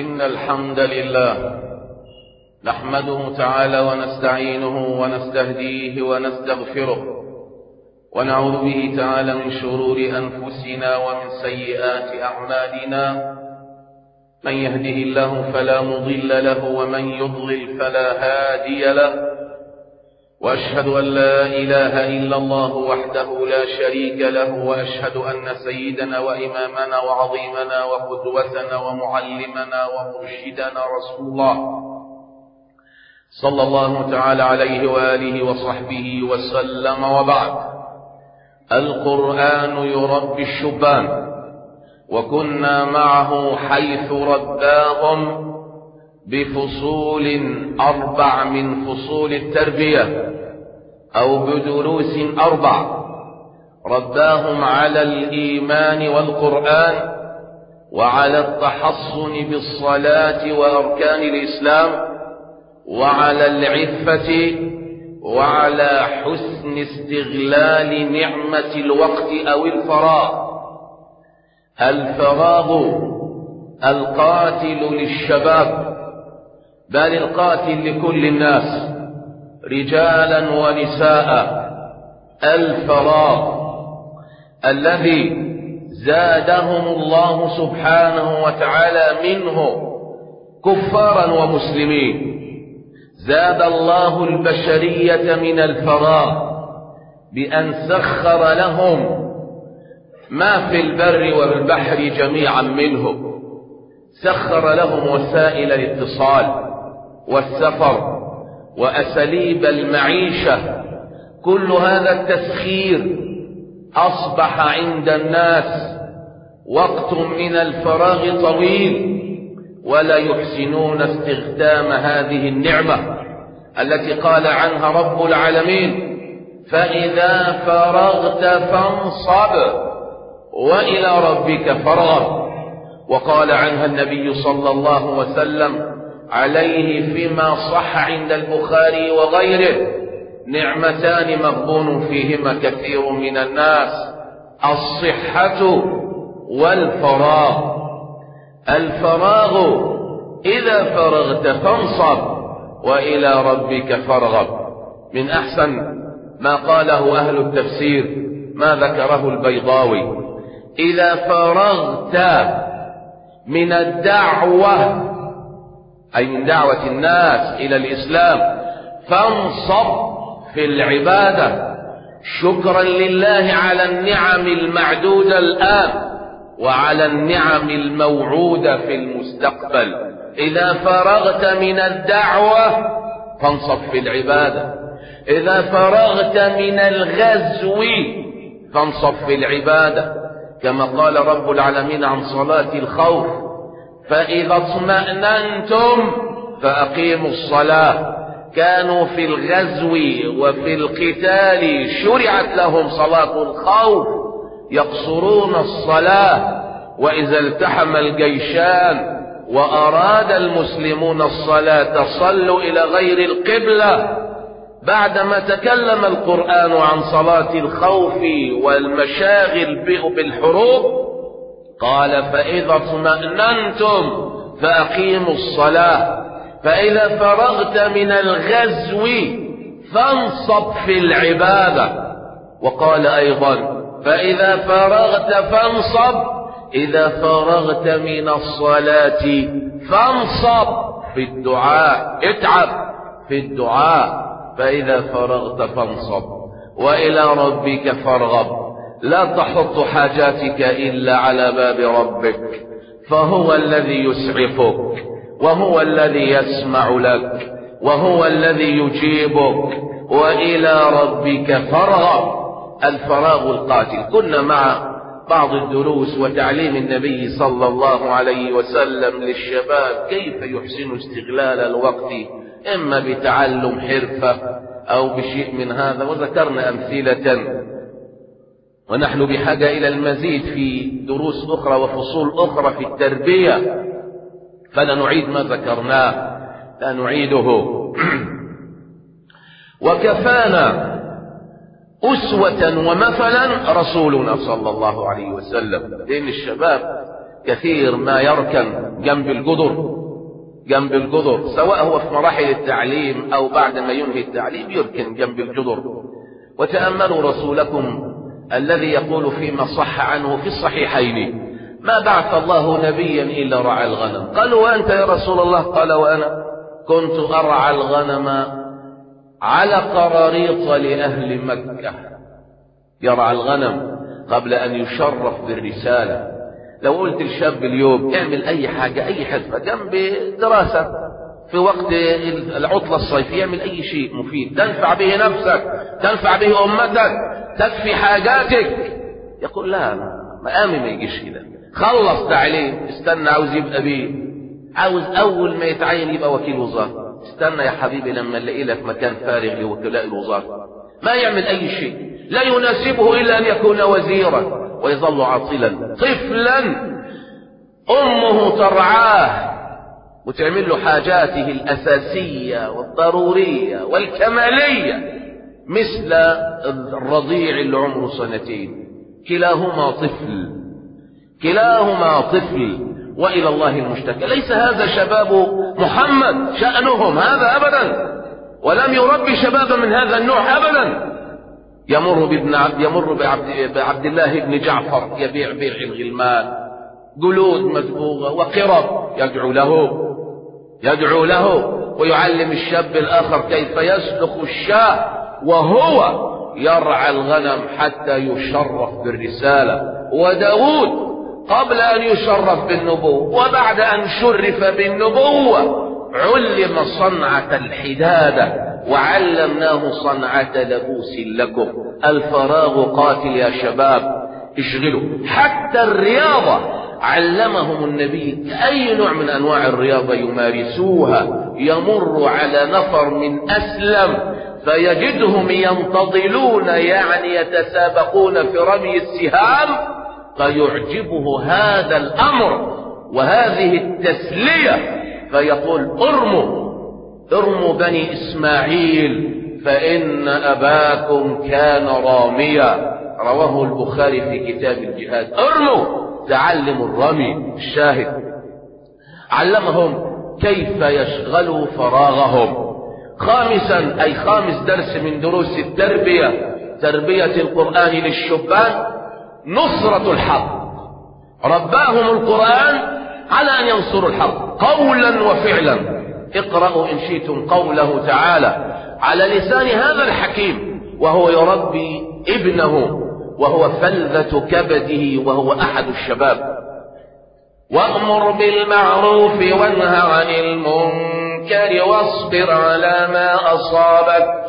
إن الحمد لله نحمده تعالى ونستعينه ونستهديه ونستغفره ونعوذ به تعالى من شرور أنفسنا ومن سيئات أعمالنا من يهده الله فلا مضل له ومن يضلل فلا هادي له واشهد ان لا اله الا الله وحده لا شريك له واشهد ان سيدنا وامامنا وعظيمنا وقدوتنا ومعلمنا ومرشدنا رسول الله صلى الله تعالى عليه واله وصحبه وسلم وبعد القران يربي الشبان وكنا معه حيث رباهم بفصول أربع من فصول التربية أو بدروس أربع رباهم على الإيمان والقرآن وعلى التحصن بالصلاة وأركان الإسلام وعلى العفة وعلى حسن استغلال نعمة الوقت أو الفراغ الفراغ القاتل للشباب بل القاتل لكل الناس رجالا ونساء الفراغ الذي زادهم الله سبحانه وتعالى منه كفارا ومسلمين زاد الله البشرية من الفراغ بأن سخر لهم ما في البر والبحر جميعا منه سخر لهم وسائل الاتصال والسفر وأساليب المعيشة كل هذا التسخير أصبح عند الناس وقت من الفراغ طويل ولا يحسنون استخدام هذه النعمة التي قال عنها رب العالمين فإذا فرغت فانصب وإلى ربك فارغب وقال عنها النبي صلى الله وسلم عليه فيما صح عند البخاري وغيره نعمتان مغبون فيهما كثير من الناس الصحة والفراغ الفراغ إذا فرغت فانصب وإلى ربك فارغب من أحسن ما قاله أهل التفسير ما ذكره البيضاوي إذا فرغت من الدعوة أي من دعوة الناس إلى الإسلام فانصب في العبادة شكرا لله على النعم المعدودة الآن وعلى النعم الموعودة في المستقبل إذا فرغت من الدعوة فانصب في العبادة إذا فرغت من الغزو فانصب في العبادة كما قال رب العالمين عن صلاة الخوف فإذا اطمأننتم فأقيموا الصلاة كانوا في الغزو وفي القتال شرعت لهم صلاة الخوف يقصرون الصلاة وإذا التحم الجيشان وأراد المسلمون الصلاة صلوا إلى غير القبلة بعدما تكلم القرآن عن صلاة الخوف والمشاغل بالحروب قال فإذا اطمأننتم فأقيموا الصلاة فإذا فرغت من الغزو فانصب في العبادة وقال أيضا فإذا فرغت فانصب إذا فرغت من الصلاة فانصب في الدعاء اتعب في الدعاء فإذا فرغت فانصب وإلى ربك فارغب لا تحط حاجاتك إلا على باب ربك فهو الذي يسعفك وهو الذي يسمع لك وهو الذي يجيبك وإلى ربك فارغب الفراغ القاتل كنا مع بعض الدروس وتعليم النبي صلى الله عليه وسلم للشباب كيف يحسن استغلال الوقت إما بتعلم حرفة أو بشيء من هذا وذكرنا أمثلة ونحن بحاجة إلى المزيد في دروس أخرى وفصول أخرى في التربية فلا نعيد ما ذكرناه لا نعيده وكفانا أسوة ومثلا رسولنا صلى الله عليه وسلم لأن الشباب كثير ما يركن جنب الجدر جنب الجدر سواء هو في مراحل التعليم أو بعد ما ينهي التعليم يركن جنب الجدر وتأملوا رسولكم الذي يقول فيما صح عنه في الصحيحين ما بعث الله نبيا إلا رعى الغنم قالوا وأنت يا رسول الله قال وأنا كنت أرعى الغنم على قراريط لأهل مكة يرعى الغنم قبل أن يشرف بالرسالة لو قلت الشاب اليوم اعمل أي حاجة أي حرفة جنب دراسة في وقت العطلة الصيفية اعمل أي شيء مفيد تنفع به نفسك تنفع به أمتك تكفي حاجاتك يقول لا مقامي ما يجيش كده خلص تعليم استنى عاوز يبقى بيه عاوز أول ما يتعين يبقى وكيل وزارة استنى يا حبيبي لما نلاقي لك مكان فارغ لوكلاء الوزارة ما يعمل أي شيء لا يناسبه إلا أن يكون وزيرا ويظل عاطلا طفلا أمه ترعاه وتعمل له حاجاته الأساسية والضرورية والكمالية مثل الرضيع اللي عمره سنتين كلاهما طفل كلاهما طفل وإلى الله المشتكى ليس هذا شباب محمد شأنهم هذا أبدا ولم يربي شبابا من هذا النوع أبدا يمر بابن عبد يمر بعبد, بعبد الله بن جعفر يبيع بيع الغلمان جلود مدبوغة وقرب يدعو له يدعو له ويعلم الشاب الآخر كيف يسلخ الشاة وهو يرعى الغنم حتى يشرف بالرسالة وداود قبل أن يشرف بالنبوة وبعد أن شرف بالنبوة علم صنعة الحدادة وعلمناه صنعة لبوس لكم الفراغ قاتل يا شباب اشغلوا حتى الرياضة علمهم النبي أي نوع من أنواع الرياضة يمارسوها يمر على نفر من أسلم فيجدهم ينتظلون يعني يتسابقون في رمي السهام فيعجبه هذا الأمر وهذه التسلية فيقول ارموا ارموا بني إسماعيل فإن أباكم كان راميا رواه البخاري في كتاب الجهاد ارموا تعلموا الرمي الشاهد علمهم كيف يشغلوا فراغهم خامسا أي خامس درس من دروس التربية تربية القرآن للشبان نصرة الحق رباهم القرآن على أن ينصروا الحق قولا وفعلا اقرأوا إن شئتم قوله تعالى على لسان هذا الحكيم وهو يربي ابنه وهو فلذة كبده وهو أحد الشباب وأمر بالمعروف وانهى عن المنكر واصبر على ما أصابك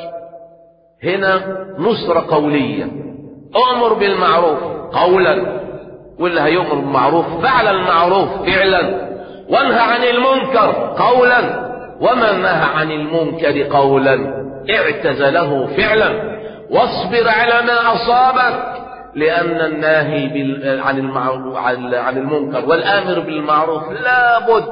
هنا نصرة قولية أمر بالمعروف قولا واللي هيؤمر بالمعروف فعل المعروف فعلا وانهى عن المنكر قولا ومن نهى عن المنكر قولا اعتزله فعلا واصبر على ما أصابك لأن الناهي بال... عن المعروف عن المنكر والآمر بالمعروف لابد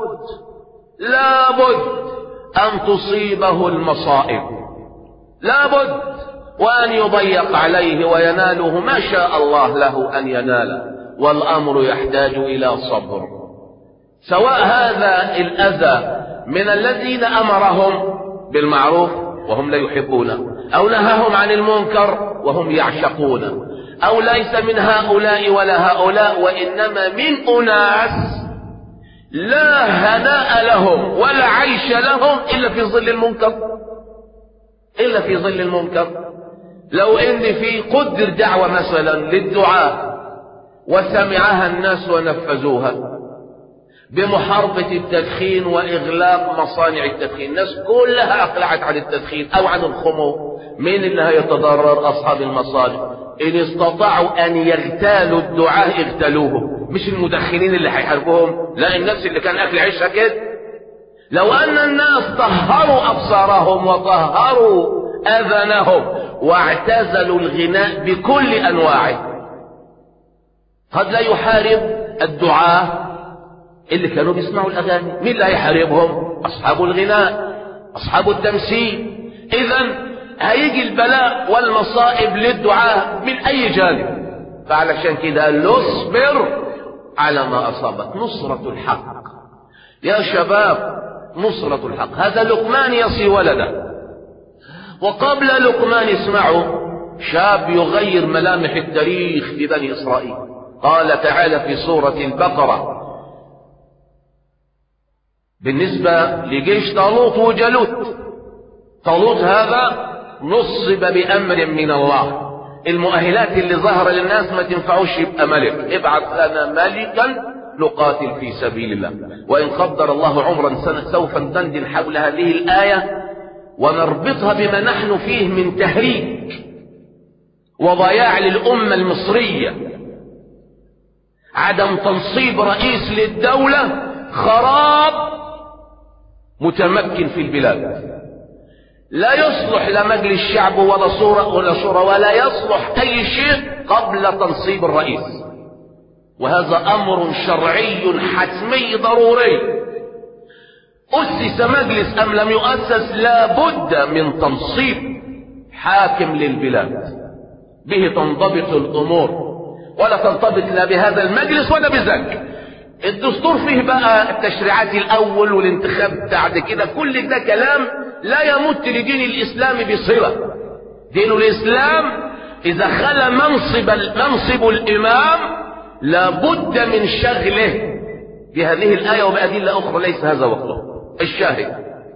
لابد أن تصيبه المصائب لابد وأن يضيق عليه ويناله ما شاء الله له أن يناله والأمر يحتاج إلى صبر سواء هذا الأذى من الذين أمرهم بالمعروف وهم لا يحبونه أو نهاهم عن المنكر وهم يعشقونه أو ليس من هؤلاء ولا هؤلاء وإنما من أناس لا هناء لهم ولا عيش لهم إلا في ظل المنكر إلا في ظل المنكر لو إن في قدر دعوة مثلا للدعاء وسمعها الناس ونفذوها بمحاربة التدخين وإغلاق مصانع التدخين الناس كلها أقلعت عن التدخين أو عن الخمور مين اللي هيتضرر أصحاب المصانع إن استطاعوا أن يغتالوا الدعاة اغتالوهم مش المدخنين اللي هيحاربوهم لا الناس اللي كان أكل عيشها كده لو أن الناس طهروا أبصارهم وطهروا أذنهم واعتزلوا الغناء بكل أنواعه قد لا يحارب الدعاة اللي كانوا بيسمعوا الأغاني مين اللي هيحاربهم أصحاب الغناء أصحاب التمثيل إذا هيجي البلاء والمصائب للدعاء من أي جانب فعلشان كده قال له اصبر على ما أصابك نصرة الحق يا شباب نصرة الحق هذا لقمان يصي ولده وقبل لقمان اسمعوا شاب يغير ملامح التاريخ في بني إسرائيل قال تعالى في سورة البقرة بالنسبة لجيش طالوت وجالوت طالوت هذا نصب بأمر من الله المؤهلات اللي ظهر للناس ما تنفعوش يبقى ملك ابعث لنا ملكا نقاتل في سبيل الله وإن قدر الله عمرا سنة سوف ندندن حول هذه الآية ونربطها بما نحن فيه من تهريج وضياع للأمة المصرية عدم تنصيب رئيس للدولة خراب متمكن في البلاد لا يصلح لا مجلس الشعب ولا صورة ولا صورة ولا يصلح أي شيء قبل تنصيب الرئيس وهذا أمر شرعي حتمي ضروري أسس مجلس أم لم يؤسس لا بد من تنصيب حاكم للبلاد به تنضبط الأمور ولا تنضبط لا بهذا المجلس ولا بذاك الدستور فيه بقى التشريعات الأول والانتخاب بعد كده كل ده كلام لا يمت لدين الإسلام بصلة دين الإسلام إذا خلى منصب منصب الإمام لابد من شغله بهذه الآية وبأدلة أخرى ليس هذا وقته الشاهد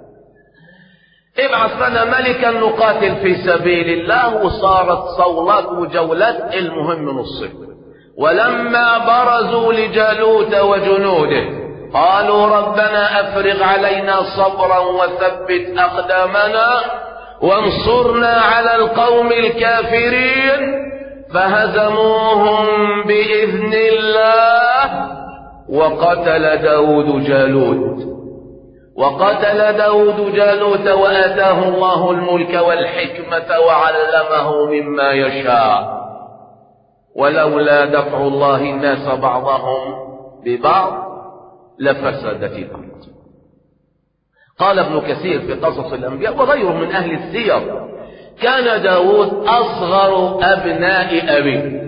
ابعث لنا ملكا نقاتل في سبيل الله وصارت صولات وجولات المهم نصف ولما برزوا لجالوت وجنوده قالوا ربنا افرغ علينا صبرا وثبت اقدامنا وانصرنا على القوم الكافرين فهزموهم باذن الله وقتل داود جالوت وقتل داود جالوت وآتاه الله الملك والحكمة وعلمه مما يشاء ولولا دفع الله الناس بعضهم ببعض لفسدت الأرض قال ابن كثير في قصص الأنبياء وغيره من أهل السير كان داود أصغر أبناء أبيه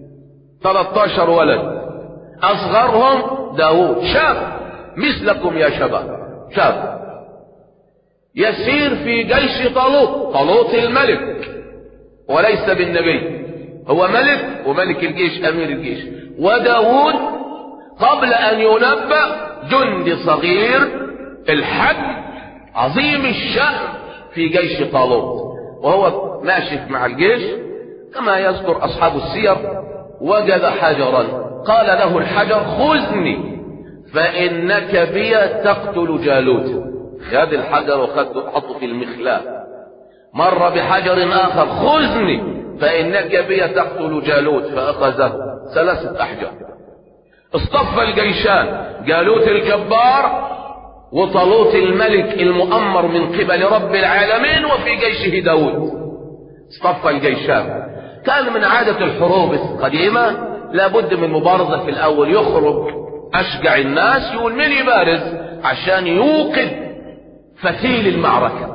13 ولد أصغرهم داود شاب مثلكم يا شباب شاب يسير في جيش طالوت طالوت الملك وليس بالنبي هو ملك وملك الجيش امير الجيش وداود قبل ان ينبأ جندي صغير الحج عظيم الشأن في جيش طالوت وهو ماشي مع الجيش كما يذكر اصحاب السير وجد حجرا قال له الحجر خذني فإنك بي تقتل جالوت خد الحجر وخده حطه في المخلاة مر بحجر آخر خذني فإنك بي تقتل جالوت فأخذه ثلاثة أحجار اصطف الجيشان جالوت الجبار وطالوت الملك المؤمر من قبل رب العالمين وفي جيشه داود اصطف الجيشان كان من عادة الحروب القديمة لابد من مبارزة في الأول يخرج أشجع الناس يقول من يبارز عشان يوقد فتيل المعركة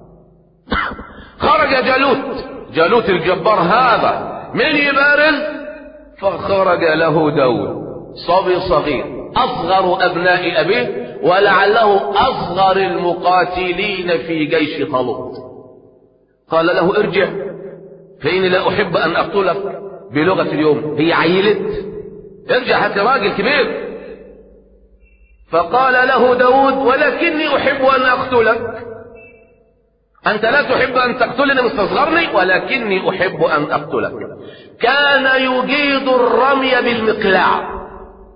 خرج جالوت جالوت الجبار هذا من يبارز فخرج له داود صبي صغير أصغر أبناء أبيه ولعله أصغر المقاتلين في جيش طالوت قال له ارجع فإني لا أحب أن أقتلك بلغة اليوم هي عيلت ارجع هات راجل كبير فقال له داود ولكني أحب أن أقتلك أنت لا تحب أن تقتلني مستصغرني ولكني أحب أن أقتلك كان يجيد الرمي بالمقلاع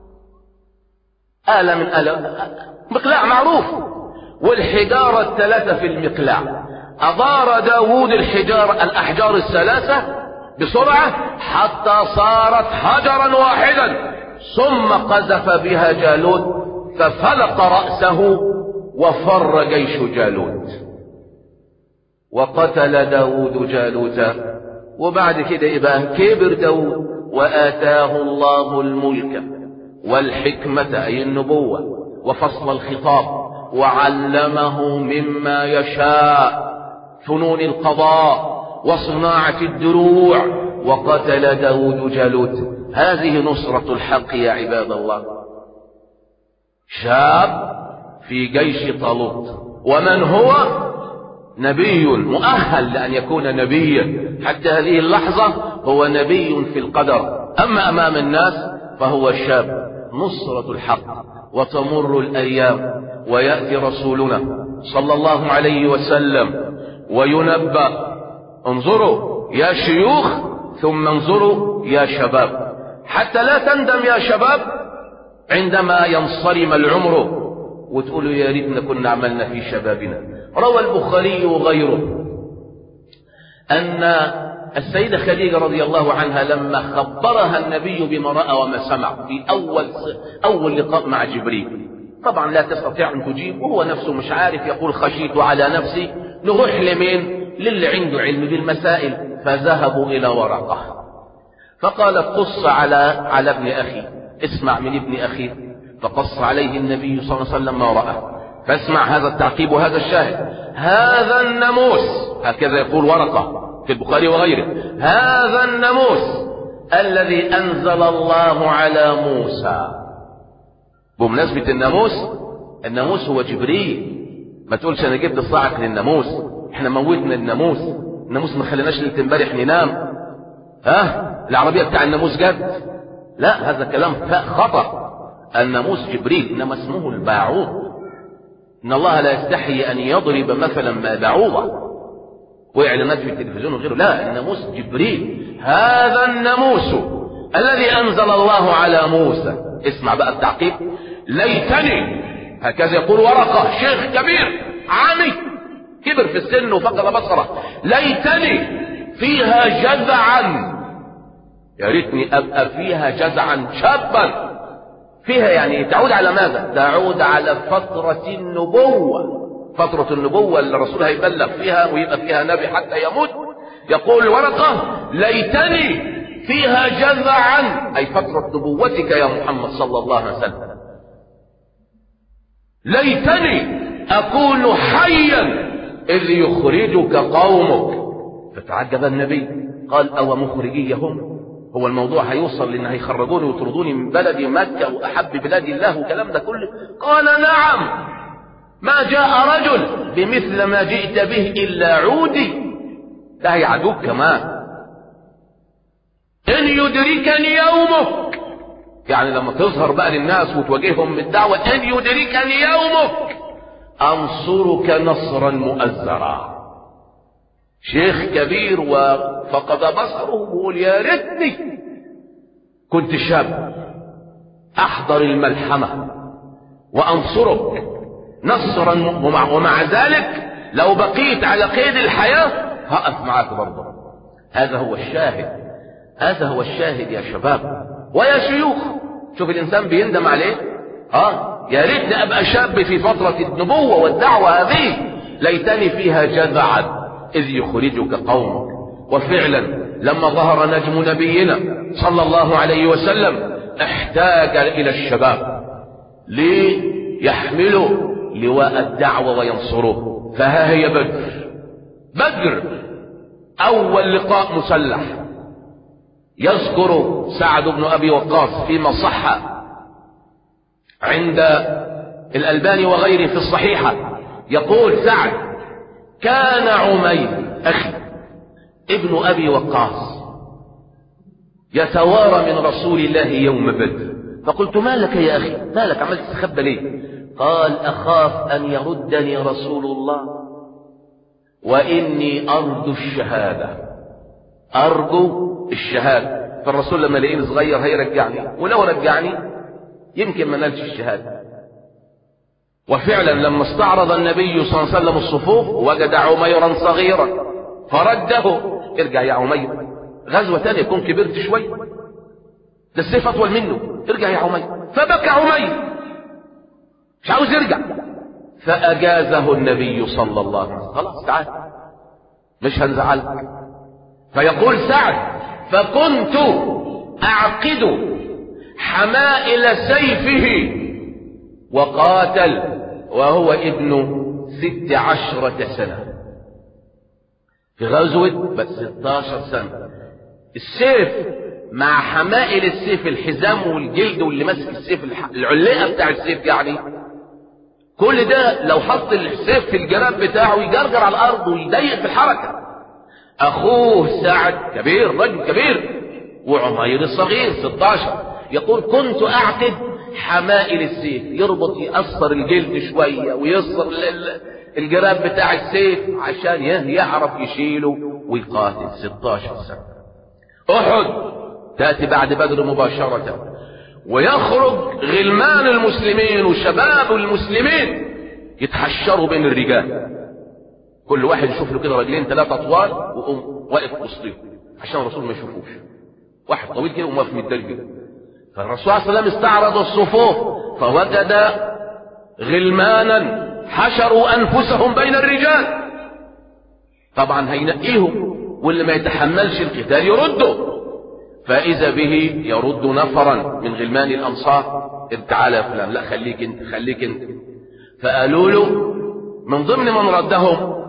آلة من آلة مقلاع معروف والحجارة الثلاثة في المقلاع أضار داود الحجار الأحجار الثلاثة بسرعة حتى صارت حجرا واحدا ثم قذف بها جالوت ففلق رأسه وفر جيش جالوت وقتل داود جالوت وبعد كده يبقى كبر داود وآتاه الله الملك والحكمة أي النبوة وفصل الخطاب وعلمه مما يشاء فنون القضاء وصناعة الدروع وقتل داود جالوت هذه نصرة الحق يا عباد الله شاب في جيش طالوت ومن هو نبي مؤهل لأن يكون نبيا حتى هذه اللحظة هو نبي في القدر أما أمام الناس فهو شاب نصرة الحق وتمر الأيام ويأتي رسولنا صلى الله عليه وسلم وينبأ انظروا يا شيوخ ثم انظروا يا شباب حتى لا تندم يا شباب عندما ينصرم العمر وتقولوا يا ريتنا كنا عملنا في شبابنا روى البخاري وغيره أن السيدة خديجة رضي الله عنها لما خبرها النبي بما رأى وما سمع في أول أول لقاء مع جبريل طبعا لا تستطيع أن تجيب وهو نفسه مش عارف يقول خشيت على نفسي نروح لمين للي عنده علم بالمسائل فذهبوا إلى ورقة فقالت قص على على ابن أخي اسمع من ابن أخي فقص عليه النبي صلى الله عليه وسلم ما رأى فاسمع هذا التعقيب وهذا الشاهد هذا الناموس هكذا يقول ورقة في البخاري وغيره هذا الناموس الذي أنزل الله على موسى بمناسبة الناموس الناموس هو جبريل ما تقولش أنا جبت الصاعق للناموس احنا موتنا الناموس الناموس ما خليناش ليلة امبارح ننام ها العربية بتاع الناموس جد لا هذا كلام خطأ الناموس جبريل انما اسمه الباعوض ان الله لا يستحي ان يضرب مثلا ما بعوضة واعلانات في التلفزيون وغيره لا الناموس جبريل هذا الناموس الذي انزل الله على موسى اسمع بقى التعقيب ليتني هكذا يقول ورقة شيخ كبير عامي كبر في السن وفقد بصره ليتني فيها جذعا يا ريتني ابقى فيها جزعا شابا فيها يعني تعود على ماذا تعود على فترة النبوة فترة النبوة اللي الرسول هيبلغ فيها ويبقى فيها نبي حتى يموت يقول ورقة ليتني فيها جذعا أي فترة نبوتك يا محمد صلى الله عليه وسلم ليتني أكون حيا إذ يخرجك قومك فتعجب النبي قال أو مخرجيهم هو الموضوع هيوصل لان هيخرجوني ويطردوني من بلدي مكة واحب بلاد الله والكلام ده كله قال نعم ما جاء رجل بمثل ما جئت به الا عودي ده هيعدوك كمان ان يدركني يومك يعني لما تظهر بقى للناس وتواجههم بالدعوة ان يدركني يومك انصرك نصرا مؤزرا شيخ كبير وفقد بصره بيقول يا ريتني كنت شاب احضر الملحمة وانصرك نصرا ومع, ومع ذلك لو بقيت على قيد الحياة هقف معاك برضه هذا هو الشاهد هذا هو الشاهد يا شباب ويا شيوخ شوف الانسان بيندم عليه اه يا ريتني ابقى شاب في فترة النبوة والدعوة هذه ليتني فيها جذعا إذ يخرجك قومك وفعلا لما ظهر نجم نبينا صلى الله عليه وسلم احتاج إلى الشباب ليحملوا لواء الدعوة وينصروه فها هي بدر بدر أول لقاء مسلح يذكر سعد بن أبي وقاص فيما صح عند الألباني وغيره في الصحيحة يقول سعد كان عمير أخي ابن أبي وقاص يتوارى من رسول الله يوم بدر فقلت ما لك يا أخي ما لك عملت تستخبى ليه قال أخاف أن يردني رسول الله وإني أرجو الشهادة أرجو الشهادة فالرسول لما لقيني صغير هيرجعني ولو رجعني يمكن ما نالش الشهادة وفعلا لما استعرض النبي صلى الله عليه وسلم الصفوف وجد عميرا صغيرا فرده ارجع يا عمير غزوة تانية يكون كبرت شوي ده السيف أطول منه ارجع يا عمير فبكى عمير مش عاوز يرجع فأجازه النبي صلى الله عليه وسلم خلاص تعال مش هنزعلك فيقول سعد فكنت أعقد حمائل سيفه وقاتل وهو ابن ست عشرة سنة في غزوة بس 16 سنة السيف مع حمائل السيف الحزام والجلد واللي ماسك السيف العلقه بتاع السيف يعني كل ده لو حط السيف في الجناب بتاعه يجرجر على الارض ويضيق في الحركه اخوه سعد كبير رجل كبير وعمير الصغير 16 يقول كنت اعقد حمائل السيف يربط يأثر الجلد شوية ويصر الجراب بتاع السيف عشان يعرف يشيله ويقاتل 16 سنة احد تأتي بعد بدر مباشرة ويخرج غلمان المسلمين وشباب المسلمين يتحشروا بين الرجال كل واحد يشوف له كده رجلين ثلاثة طوال ويقوم واقف وسطهم عشان الرسول ما يشوفوش واحد طويل كده وواقف متدرج فالرسول صلى الله عليه وسلم استعرض الصفوف فوجد غلمانا حشروا انفسهم بين الرجال طبعا هينقيهم واللي ما يتحملش القتال يرده فاذا به يرد نفرا من غلمان الانصار تعالى يا فلان لا خليك انت خليك انت فقالوا له من ضمن من ردهم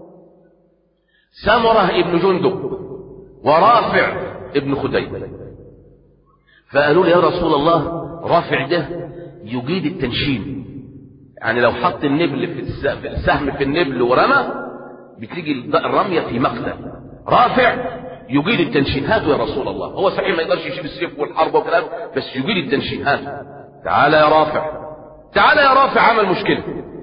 سمره ابن جندب ورافع ابن خديج فقالوا لي يا رسول الله رافع ده يجيد التنشين يعني لو حط النبل في السهم في النبل ورمى بتيجي الرمية في مقتل رافع يجيد التنشين هاته يا رسول الله هو صحيح ما يقدرش يشيل السيف والحرب وكلام بس يجيد التنشين هاته تعالى يا رافع تعالى يا رافع عمل مشكلة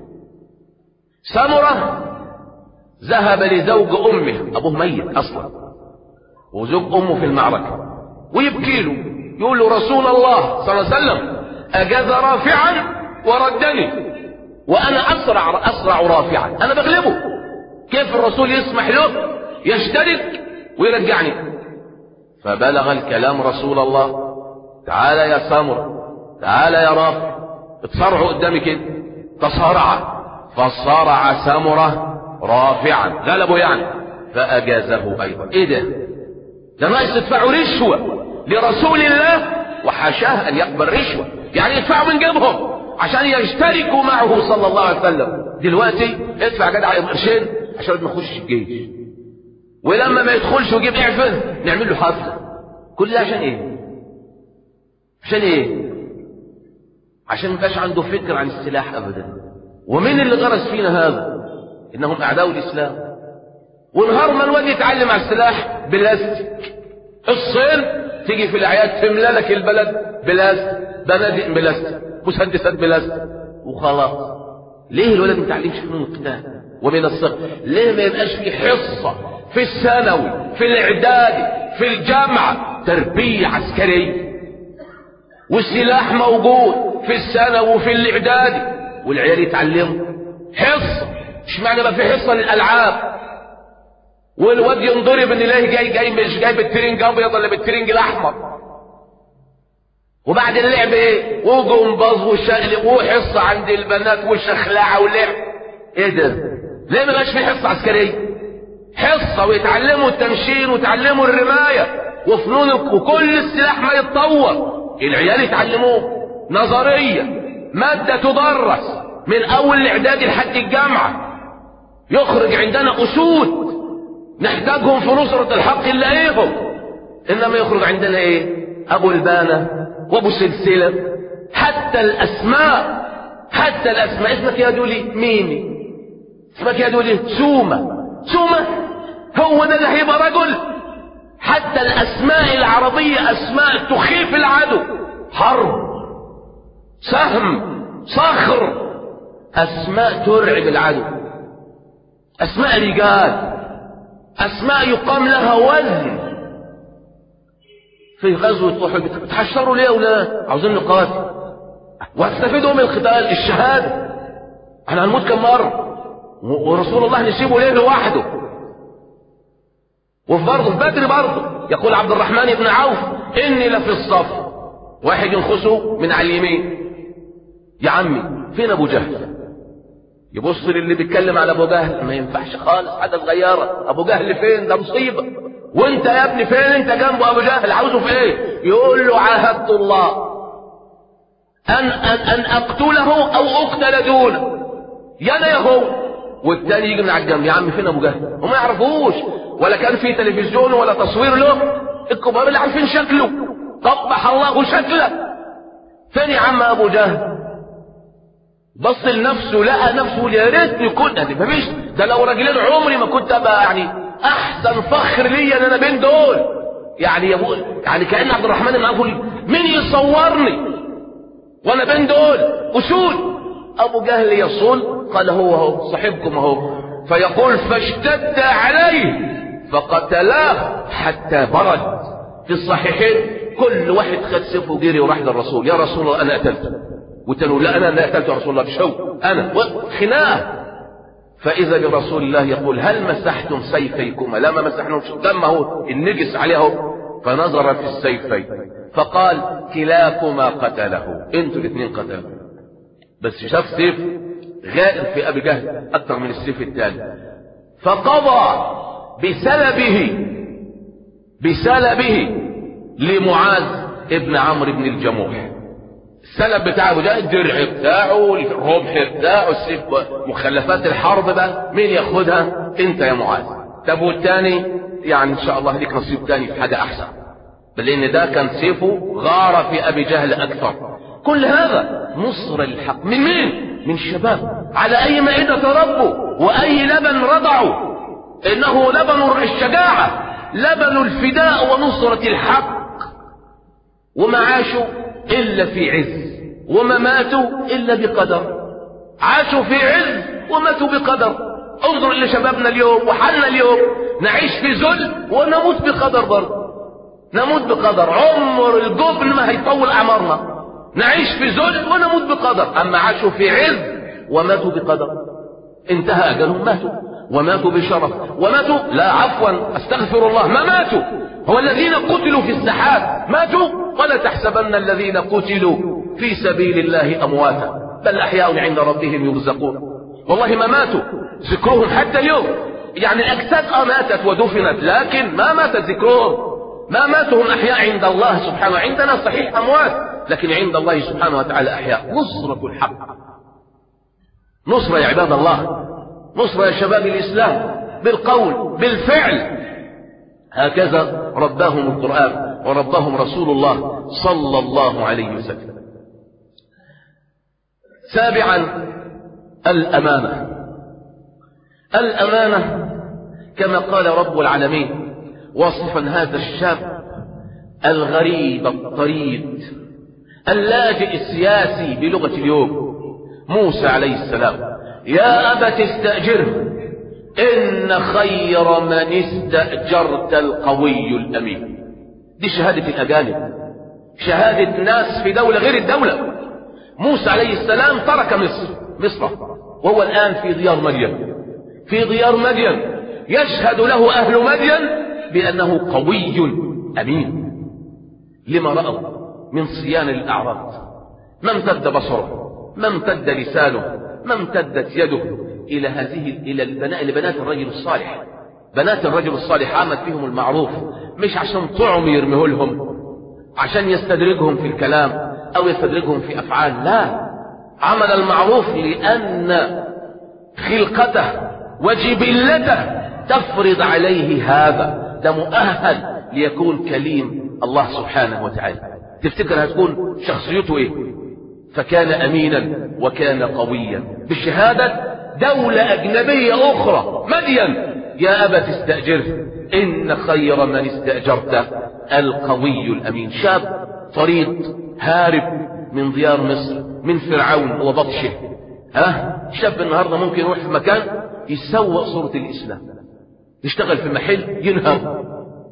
سمرة ذهب لزوج أمه أبوه ميت أصلا وزوج أمه في المعركة ويبكي له يقول له رسول الله صلى الله عليه وسلم أجاز رافعا وردني وأنا أسرع أسرع رافعا أنا بغلبه كيف الرسول يسمح له يشترك ويرجعني فبلغ الكلام رسول الله تعالى يا سامر تعالى يا رافع اتصارعوا قدامي كده تصارع فصارع سامرة رافعا غلبه يعني فأجازه أيضا إيه ده ده ناقص تدفعوا رشوة لرسول الله وحاشاه أن يقبل رشوة يعني يدفعوا من جيبهم عشان يشتركوا معه صلى الله عليه وسلم دلوقتي ادفع جدع قرشين عشان ما يخش الجيش ولما ما يدخلش ويجيب اعفن نعمل له حفله كل ده عشان ايه عشان ايه عشان ما يبقاش عنده فكر عن السلاح ابدا ومين اللي غرس فينا هذا انهم اعداء الاسلام ونهار ما الواد يتعلم على السلاح بلاستيك الصين تيجي في الاعياد تملى لك البلد بلاستيك بنادق بلاستيك مسدسات بلاستيك وخلاص ليه الولد ما يتعلمش فنون القتال ومن الصغر ليه ما يبقاش في حصه في الثانوي في الاعدادي في الجامعه تربيه عسكريه والسلاح موجود في الثانوي وفي الاعدادي والعيال يتعلموا حصه مش معنى بقى في حصه للالعاب والواد ينضرب ان ليه جاي جاي مش جاي بالترنج ابيض ولا بالترنج الاحمر وبعد اللعب ايه وجمباز وشقلب وحصه عند البنات وشخلعه ولعب ايه ده ليه ما بقاش في حصه عسكريه حصه ويتعلموا التنشين ويتعلموا الرمايه وفنون وكل السلاح ما يتطور العيال يتعلموه نظريه ماده تدرس من اول الاعدادي لحد الجامعه يخرج عندنا اسود نحتاجهم في نصرة الحق نلاقيهم انما يخرج عندنا ايه ابو البانة وابو سلسلة حتى الاسماء حتى الاسماء اسمك يا دولي ميمي اسمك يا دولي سومة سومة هو ده اللي هيبقى رجل حتى الاسماء العربية اسماء تخيف العدو حرب سهم صخر اسماء ترعب العدو اسماء رجال أسماء يقام لها وزن في غزوة أحد بتحشروا ليه يا أولاد؟ عاوزين نقاتل وهتستفيدوا من القتال الشهادة احنا هنموت كم مرة ورسول الله نسيبه ليه لوحده وفي برضه في بدر برضه يقول عبد الرحمن بن عوف إني لفي الصف واحد ينخسه من على اليمين يا عمي فين أبو جهل يبص للي بيتكلم على ابو جهل ما ينفعش خالص حاجه صغيره ابو جهل فين ده مصيبه وانت يا ابني فين انت جنبه ابو جهل عاوزه في ايه يقول له عاهدت الله ان ان ان اقتله او اقتل دونه يا انا يا هو والتاني يجي من على الجنب يا عم فين ابو جهل وما يعرفوش ولا كان في تلفزيون ولا تصوير له الكبار اللي عارفين شكله قبح الله شكله فين يا عم ابو جهل بص لنفسه لقى نفسه يا ريتني كنت يعني مفيش ده لو راجلين عمري ما كنت ابقى يعني احسن فخر ليا ان انا بين دول يعني يقول يعني كان عبد الرحمن بن عوف مين يصورني وانا بين دول اسود ابو جهل يصول قال هو هو صاحبكم اهو فيقول فاشتد عليه فقتلاه حتى برد في الصحيحين كل واحد خد سيفه وجري وراح للرسول يا رسول الله انا قتلته وتنو لا انا لا قتلت رسول الله بشو انا خناقه فاذا برسول الله يقول هل مسحتم سيفيكما لا ما مسحناش دمه النجس عليه فنظر في السيفين فقال كلاكما قتله انتوا الاثنين قتلوا بس شاف سيف غائر في ابي جهل اكثر من السيف الثاني فقضى بسلبه بسلبه لمعاذ ابن عمرو بن الجموح السلب بتاع ابو جهل الدرع بتاعه الرمح بتاعه السيف مخلفات الحرب بقى مين ياخدها انت يا معاذ طب والتاني يعني ان شاء الله ليك نصيب تاني في حاجه احسن بل ان ده كان سيفه غار في ابي جهل اكثر كل هذا نصر الحق من مين من شباب على اي مائدة تربوا واي لبن رضعوا انه لبن الشجاعة لبن الفداء ونصرة الحق وما عاشوا الا في عز وما ماتوا الا بقدر عاشوا في عز وماتوا بقدر انظر الى شبابنا اليوم وحالنا اليوم نعيش في ذل ونموت بقدر برضه نموت بقدر عمر الجبن ما هيطول اعمارنا نعيش في ذل ونموت بقدر اما عاشوا في عز وماتوا بقدر انتهى اجلهم ماتوا وماتوا بشرف وماتوا لا عفوا استغفر الله ما ماتوا هو الذين قتلوا في السحاب ماتوا ولا تحسبن الذين قتلوا في سبيل الله امواتا بل احياء عند ربهم يرزقون والله ما ماتوا ذكرهم حتى اليوم يعني الاجساد اه ماتت ودفنت لكن ما مات ذكرهم ما ماتوا هم احياء عند الله سبحانه عندنا صحيح اموات لكن عند الله سبحانه وتعالى احياء نصرة الحق نصرة يا عباد الله نصرة يا شباب الاسلام بالقول بالفعل هكذا رباهم القرآن ورباهم رسول الله صلى الله عليه وسلم سابعا الأمانة الأمانة كما قال رب العالمين وصفا هذا الشاب الغريب الطريد اللاجئ السياسي بلغة اليوم موسى عليه السلام يا أبت استأجره إن خير من استأجرت القوي الأمين دي شهادة الأجانب شهادة ناس في دولة غير الدولة موسى عليه السلام ترك مصر مصر وهو الآن في ديار مدين في ديار مدين يشهد له أهل مدين بأنه قوي أمين لما رأوا من صيان الأعراض ما امتد بصره ما امتد لسانه ما امتدت يده إلى هذه إلى البناء لبنات الرجل الصالح بنات الرجل الصالح عمل فيهم المعروف مش عشان طعم يرميه لهم عشان يستدرجهم في الكلام أو يستدرجهم في أفعال لا عمل المعروف لأن خلقته وجبلته تفرض عليه هذا ده مؤهل ليكون كليم الله سبحانه وتعالى تفتكر هتكون شخصيته ايه فكان امينا وكان قويا بشهادة دولة اجنبية اخرى مدين يا ابت استأجره ان خير من استأجرت القوي الامين شاب طريد هارب من ديار مصر من فرعون وبطشه ها شاب النهارده ممكن يروح في مكان يسوق صورة الاسلام يشتغل في محل ينهب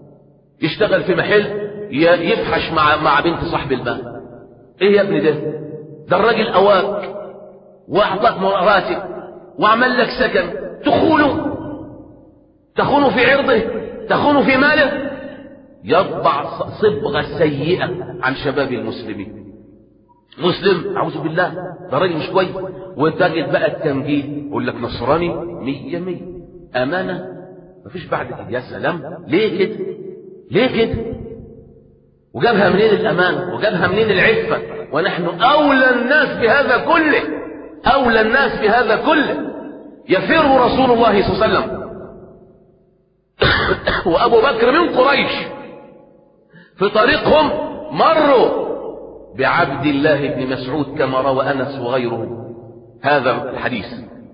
يشتغل في محل يفحش مع مع بنت صاحب المال ايه يا ابني ده ده الراجل اواك واعطاك راتب وعمل لك سكن تخونه تخونه في عرضه تخونه في ماله يطبع صبغة سيئة عن شباب المسلمين مسلم أعوذ بالله ده راجل مش كويس وتجد بقى التمجيد يقول لك نصراني مية مية أمانة مفيش بعد كده يا سلام ليه كده ليه كده وجابها منين الأمان وجابها منين العفة ونحن أولى الناس بهذا كله أولى الناس بهذا كله يفر رسول الله صلى الله عليه وسلم وأبو بكر من قريش في طريقهم مروا بعبد الله بن مسعود كما روى أنس وغيره هذا الحديث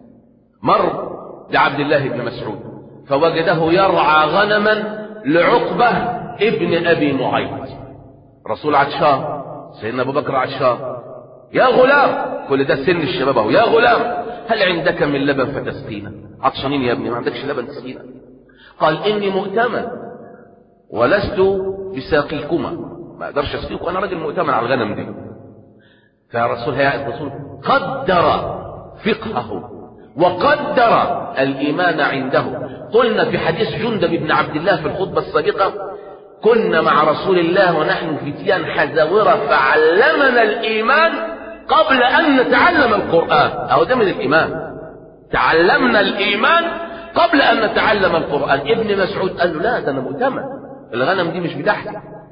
مر بعبد الله بن مسعود فوجده يرعى غنما لعقبة ابن أبي معيط رسول عطشان سيدنا أبو بكر عطشان يا غلام كل ده سن الشباب اهو يا غلام هل عندك من لبن فتسقينا عطشانين يا ابني ما عندكش لبن تسقينا قال إني مؤتمن ولست بساقيكما ما اقدرش اسقيكم انا راجل مؤتمن على الغنم دي فالرسول هيا الرسول قدر فقهه وقدر الايمان عنده قلنا في حديث جندب بن عبد الله في الخطبه السابقه كنا مع رسول الله ونحن فتيان حزاورة فعلمنا الإيمان قبل أن نتعلم القرآن أو ده من الإيمان تعلمنا الإيمان قبل أن نتعلم القرآن ابن مسعود قال له لا ده أنا مؤتمن الغنم دي مش بتاعتي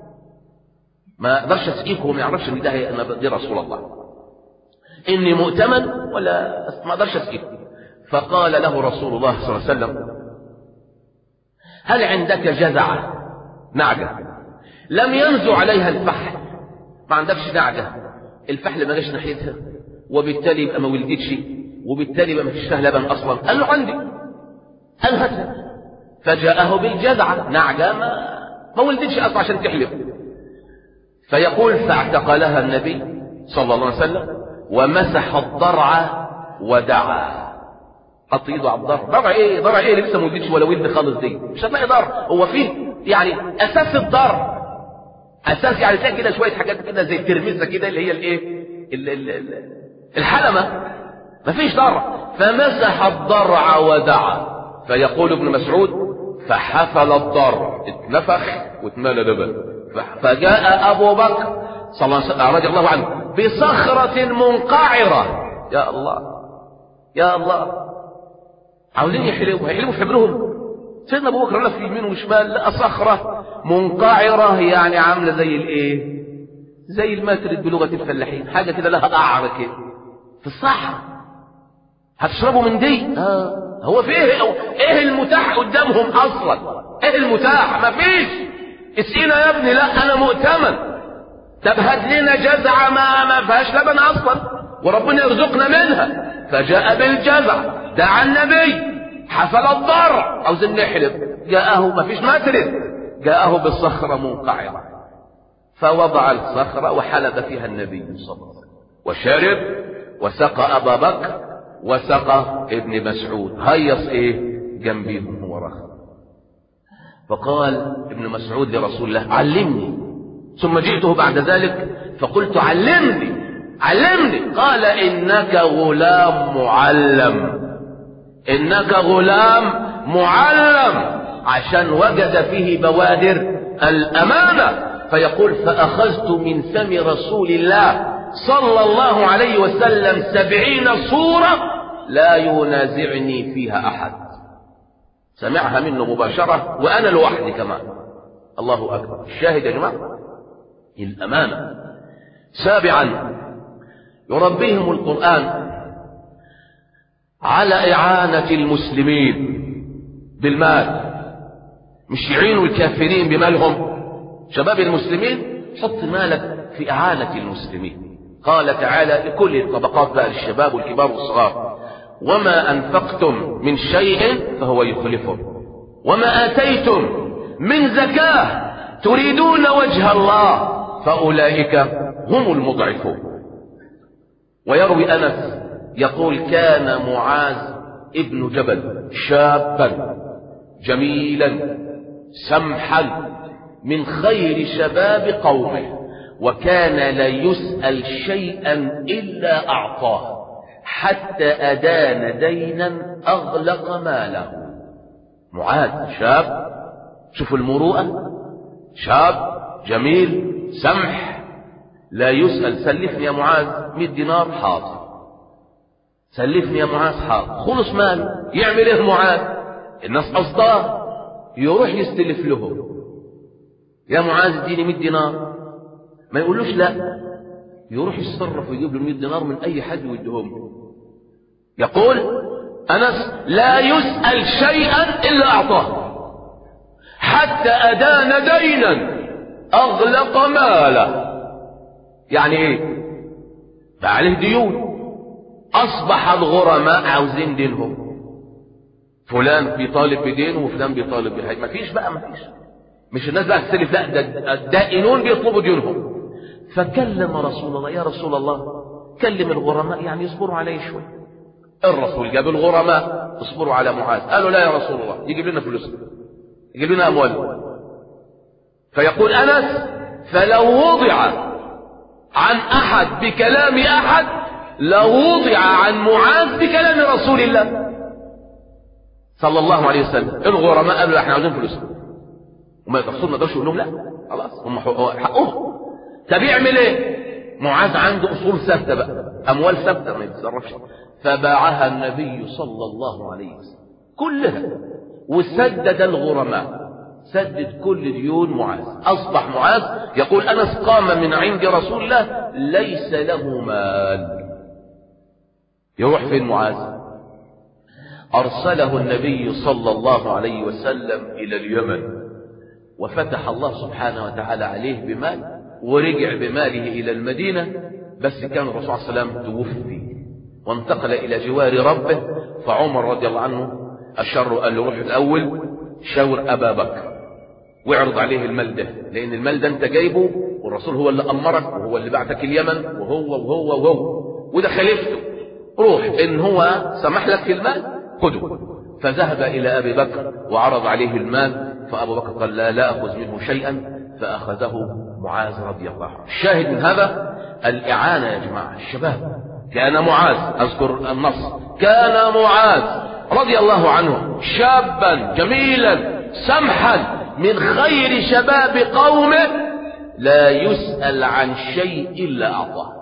ما اقدرش اسقيكم وما يعرفش ان ده هي انا دي رسول الله اني مؤتمن ولا ما اقدرش اسقيكم فقال له رسول الله صلى الله عليه وسلم هل عندك جزعه نعجه لم ينزو عليها الفحل ما عندكش نعجه الفحل ما جاش ناحيتها وبالتالي يبقى ما ولدتش وبالتالي يبقى ما فيش فيها لبن اصلا قال له عندي قال هاتها فجاءه بالجزعه نعجه ما ما ولدتش اصلا عشان تحلب فيقول فاعتقلها النبي صلى الله عليه وسلم ومسح الضرع ودعا حط ايده على الضرع ضرع ايه ضرع ايه اللي لسه ما ولدتش ولا ولد خالص دي مش هتلاقي ضرع هو فيه يعني اساس الضرع اساس يعني تلاقي كده شويه حاجات كده زي الترميزه كده اللي هي الايه ال- ال- ال- الحلمه مفيش ضرع فمسح الضرع ودعا فيقول ابن مسعود فحفل الضرع اتنفخ واتملى لبن فجاء ابو بكر صلى الله عليه وسلم رضي الله عنه بصخرة منقعرة يا الله يا الله عاوزين يحلبوا هيحلبوا في حبرهم سيدنا ابو بكر لف يمين وشمال لقى صخرة منقعرة يعني عاملة زي الايه زي الماترد بلغة الفلاحين حاجة كده لها قعر كده في الصحراء هتشربوا من دي آه. هو في ايه ايه المتاح قدامهم اصلا ايه المتاح مفيش اسقينا يا ابني لا انا مؤتمن طب هات لنا جزعة ما ما فيهاش لبن اصلا وربنا يرزقنا منها فجاء بالجزع دعا النبي حفل الضرع عاوزين نحلب جاءه ما فيش مترد جاءه بالصخرة منقعرة فوضع الصخرة وحلب فيها النبي صلى الله عليه وسلم وشرب وسقى أبا بكر وسقى ابن مسعود هيص ايه جنبيهم هو رخى فقال ابن مسعود لرسول الله علمني ثم جئته بعد ذلك فقلت علمني علمني قال انك غلام معلم انك غلام معلم عشان وجد فيه بوادر الامانه فيقول فاخذت من فم رسول الله صلى الله عليه وسلم سبعين صورة لا ينازعني فيها أحد سمعها منه مباشرة وأنا لوحدي كمان الله أكبر الشاهد يا جماعة الأمانة سابعا يربيهم القرآن على إعانة المسلمين بالمال مش يعينوا الكافرين بمالهم شباب المسلمين حط مالك في إعانة المسلمين قال تعالى لكل الطبقات بقى للشباب والكبار والصغار وما أنفقتم من شيء فهو يخلفه وما آتيتم من زكاة تريدون وجه الله فأولئك هم المضعفون ويروي أنس يقول كان معاذ ابن جبل شابا جميلا سمحا من خير شباب قومه وكان لا يسأل شيئا إلا أعطاه حتى أدان دينا أغلق ماله معاذ شاب شوفوا المروءة شاب جميل سمح لا يسأل سلفني يا معاذ 100 دينار حاضر سلفني يا معاذ حاضر خلص مال يعمل ايه معاذ الناس قصداه يروح يستلف لهم يا معاذ اديني 100 دينار ما يقولوش لا يروح يتصرف ويجيب له 100 دينار من اي حد ويديهم له يقول انس لا يسال شيئا الا اعطاه حتى ادان دينا أغلق ماله يعني إيه بقى عليه ديون أصبح الغرماء عاوزين دينهم فلان بيطالب بدين وفلان بيطالب بحاجة مفيش بقى مفيش مش الناس بقى تستلف لا ده الدائنون بيطلبوا ديونهم فكلم رسول الله يا رسول الله كلم الغرماء يعني يصبروا عليه شوي الرسول جاب الغرماء اصبروا على معاذ قالوا لا يا رسول الله يجيب لنا فلوس يجيب لنا اموال فيقول انس فلو وضع عن احد بكلام احد لوضع عن معاذ بكلام رسول الله صلى الله عليه وسلم الغرماء قالوا احنا عاوزين فلوس وما الرسول ما يقدرش يقول لهم لا خلاص هم حقهم طب يعمل ايه معاذ عنده اصول ثابته بقى اموال ثابته ما يتصرفش فباعها النبي صلى الله عليه وسلم كلها وسدد الغرماء سدد كل ديون معاذ اصبح معاذ يقول انس قام من عند رسول الله ليس له مال يروح فين معاذ ارسله النبي صلى الله عليه وسلم الى اليمن وفتح الله سبحانه وتعالى عليه بمال ورجع بماله إلى المدينة بس كان الرسول صلى الله عليه وسلم توفي وانتقل إلى جوار ربه فعمر رضي الله عنه أشر قال له روح الأول شاور أبا بكر واعرض عليه المال ده لأن المال ده أنت جايبه والرسول هو اللي أمرك وهو اللي بعتك اليمن وهو وهو وهو وده خليفته روح إن هو سمح لك في المال خده فذهب إلى أبي بكر وعرض عليه المال فأبو بكر قال لا لا أخذ منه شيئا فأخذه معاذ رضي الله عنه الشاهد من هذا الإعانة يا جماعة الشباب كان معاذ أذكر النص كان معاذ رضي الله عنه شابا جميلا سمحا من خير شباب قومه لا يسأل عن شيء إلا أعطاه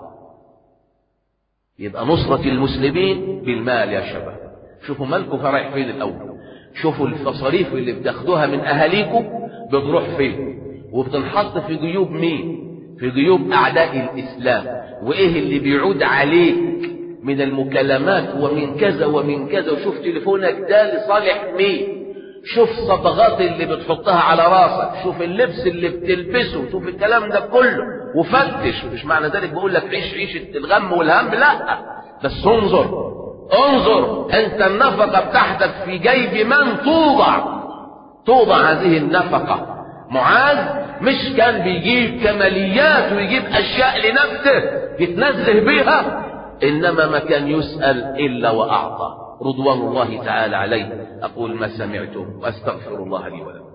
يبقى نصرة المسلمين بالمال يا شباب شوفوا مالكم رايح فين الأول شوفوا المصاريف اللي بتاخدوها من أهاليكم بتروح فين وبتنحط في جيوب مين في جيوب أعداء الإسلام وإيه اللي بيعود عليك من المكالمات ومن كذا ومن كذا وشوف تليفونك ده لصالح مين شوف صبغات اللي بتحطها على راسك شوف اللبس اللي بتلبسه شوف الكلام ده كله وفتش مش معنى ذلك بقول لك عيش عيشة الغم والهم لا بس انظر انظر انت النفقة بتاعتك في جيب من توضع توضع هذه النفقة معاذ مش كان بيجيب كماليات ويجيب اشياء لنفسه يتنزه بها انما ما كان يسأل الا واعطى رضوان الله تعالى عليه اقول ما سمعتم واستغفر الله لي ولكم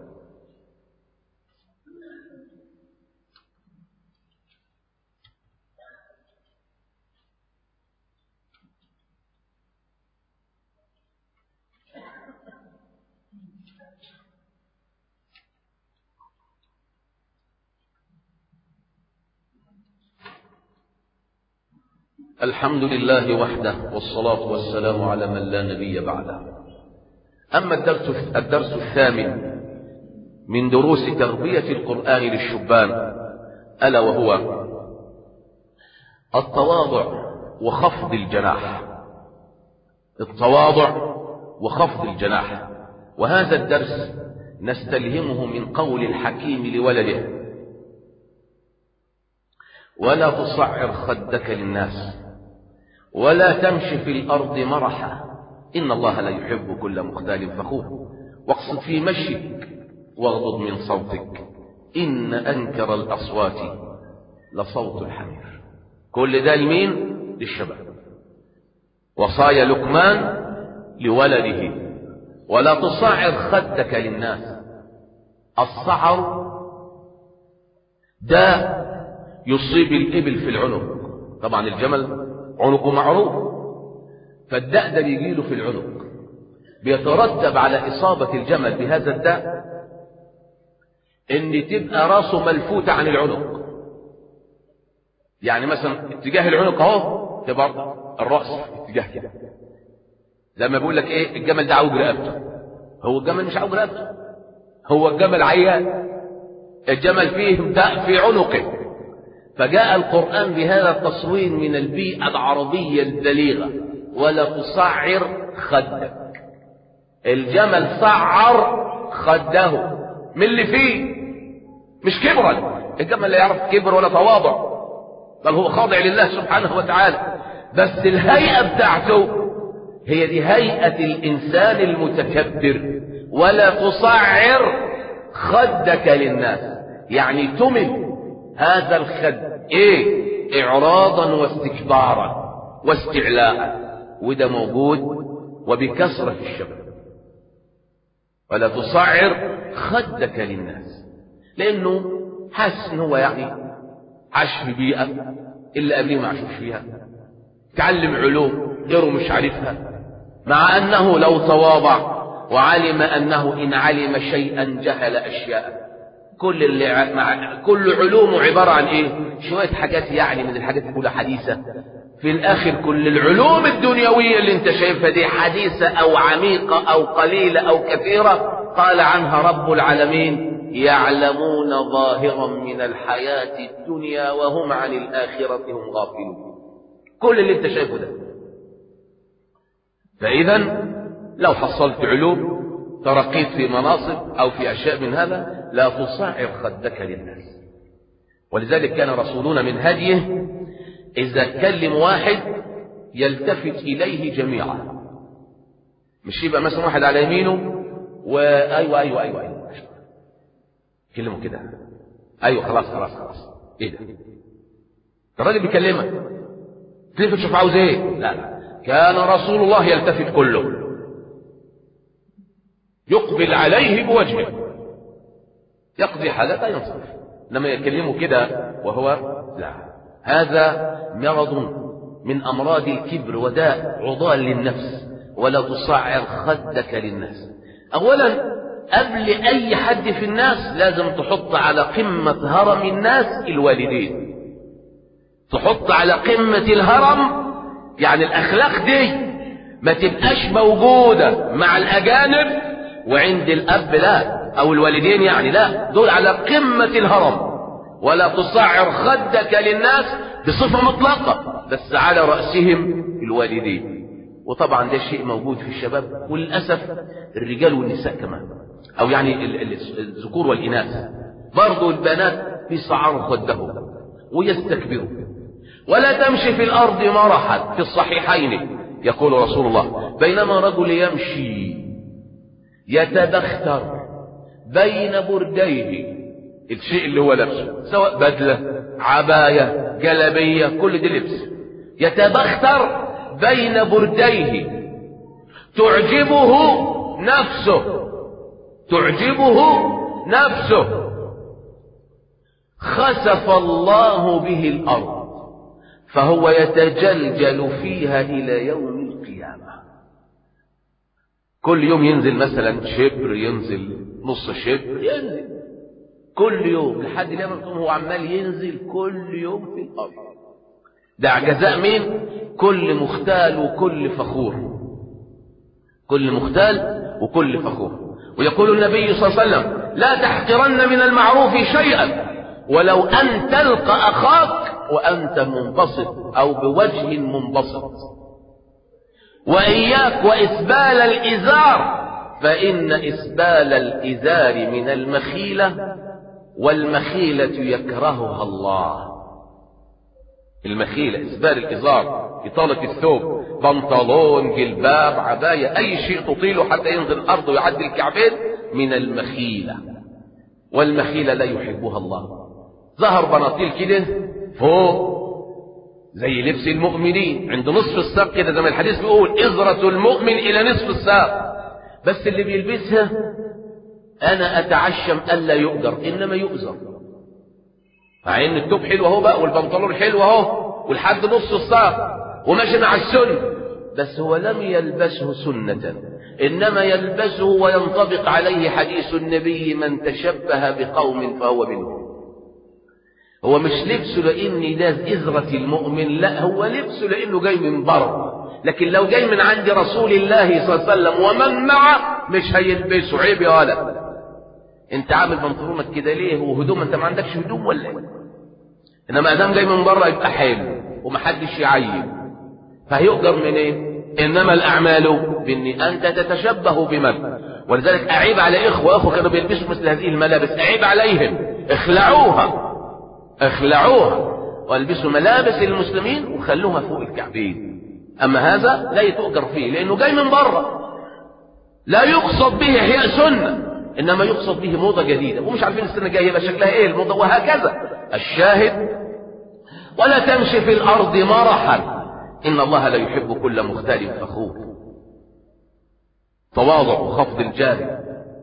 الحمد لله وحده والصلاة والسلام على من لا نبي بعده أما الدرس, الدرس الثامن من دروس تربية القرآن للشبان ألا وهو التواضع وخفض الجناح التواضع وخفض الجناح وهذا الدرس نستلهمه من قول الحكيم لولده ولا تصعر خدك للناس ولا تمشي في الأرض مرحا إن الله لا يحب كل مختال فخور واقصد في مشيك واغضض من صوتك إن أنكر الأصوات لصوت الحمير كل ده لمين للشباب وصايا لقمان لولده ولا تصعر خدك للناس الصعر ده يصيب الإبل في العنق طبعا الجمل عنقه معروف فالداء ده بيجيله في العنق بيترتب على إصابة الجمل بهذا الداء إن تبقى راسه ملفوتة عن العنق يعني مثلا اتجاه العنق اهو تبقى الرأس اتجاه كده زي ما بيقول لك ايه الجمل ده عوج رقبته هو الجمل مش عوج رقبته هو الجمل عيان الجمل فيه داء في عنقه فجاء القرآن بهذا التصوير من البيئة العربية البليغة ولا تصعر خدك الجمل سعر خده من اللي فيه مش كبرا الجمل لا يعرف كبر ولا تواضع بل هو خاضع لله سبحانه وتعالى بس الهيئة بتاعته هي دي هيئة الإنسان المتكبر ولا تصعر خدك للناس يعني تمل هذا الخد ايه اعراضا واستكبارا واستعلاء وده موجود وبكثرة في الشباب ولا تصعر خدك للناس لانه حاسس ان هو يعني عاش في بيئة اللي قبليه ما عاشوش فيها تعلم علوم غيره مش عارفها مع انه لو تواضع وعلم انه ان علم شيئا جهل اشياء كل اللي مع كل علومه عباره عن ايه شويه حاجات يعني من الحاجات كلها حديثه في الاخر كل العلوم الدنيويه اللي انت شايفها دي حديثه او عميقه او قليله او كثيره قال عنها رب العالمين يعلمون ظاهرا من الحياه الدنيا وهم عن الاخره هم غافلون كل اللي انت شايفه ده فاذا لو حصلت علوم ترقيت في مناصب او في اشياء من هذا لا تصعر خدك للناس ولذلك كان رسولنا من هديه اذا كلم واحد يلتفت اليه جميعا مش يبقى مثلا واحد على يمينه وايوه ايوه ايوه ايوه كلمه كده ايوه خلاص خلاص خلاص ايه ده الراجل بيكلمك تلفت تشوف عاوز ايه لا لا كان رسول الله يلتفت كله يقبل عليه بوجهه يقضي حاجته ينصرف لما يكلمه كده وهو لا هذا مرض من أمراض الكبر وداء عضال للنفس ولا تصعر خدك للناس أولا قبل أي حد في الناس لازم تحط على قمة هرم الناس الوالدين تحط على قمة الهرم يعني الأخلاق دي ما تبقاش موجودة مع الأجانب وعند الأب لا أو الوالدين يعني لا دول على قمة الهرم ولا تصعر خدك للناس بصفة مطلقة بس على رأسهم الوالدين وطبعا ده شيء موجود في الشباب وللأسف الرجال والنساء كمان أو يعني الذكور والإناث برضو البنات بيصعروا خدهم ويستكبروا ولا تمشي في الأرض مرحا في الصحيحين يقول رسول الله بينما رجل يمشي يتبختر بين برديه الشيء اللي هو لابسه سواء بدلة عباية جلبية كل دي لبس يتبختر بين برديه تعجبه نفسه تعجبه نفسه خسف الله به الأرض فهو يتجلجل فيها إلى يوم القيامة كل يوم ينزل مثلا شبر ينزل نص شبر ينزل كل يوم لحد اليوم هو عمال ينزل كل يوم في الأرض ده جزاء مين كل مختال وكل فخور كل مختال وكل فخور ويقول النبي صلى الله عليه وسلم لا تحقرن من المعروف شيئا ولو أن تلقى أخاك وأنت منبسط أو بوجه منبسط وإياك وإسبال الإزار فإن إسبال الإزار من المخيلة والمخيلة يكرهها الله المخيلة إسبال الإزار إطالة الثوب بنطلون جلباب عباية أي شيء تطيله حتى ينزل الأرض ويعدي الكعبين من المخيلة والمخيلة لا يحبها الله ظهر بناطيل كده فوق زي لبس المؤمنين عند نصف الساق كده زي ما الحديث بيقول إزرة المؤمن إلى نصف الساق بس اللي بيلبسها أنا أتعشم ألا يؤجر إنما يؤزر مع إن التوب حلو أهو بقى والبنطلون حلو أهو والحد نص الساق وماشي مع السنة بس هو لم يلبسه سنة إنما يلبسه وينطبق عليه حديث النبي من تشبه بقوم فهو منهم هو مش لبسه لأن ده إزرة المؤمن لا هو لبسه لأنه جاي من بره لكن لو جاي من عند رسول الله صلى الله عليه وسلم ومن معه مش هيلبسه عيب يا ولد انت عامل بنطلونك كده ليه وهدوم انت ما عندكش هدوم ولا ايه انما ادام جاي من بره يبقى حلو ومحدش يعيب فهيؤجر منين إيه؟ انما الاعمال بان انت تتشبه بمن ولذلك اعيب على اخوه اخوه كانوا بيلبسوا مثل هذه الملابس اعيب عليهم اخلعوها اخلعوها والبسوا ملابس المسلمين وخلوها فوق الكعبين اما هذا لا يتؤجر فيه لانه جاي من بره لا يقصد به احياء سنه انما يقصد به موضه جديده ومش عارفين السنه الجايه يبقى شكلها ايه الموضه وهكذا الشاهد ولا تمشي في الارض مرحا ان الله لا يحب كل مختال فخور تواضع وخفض الجانب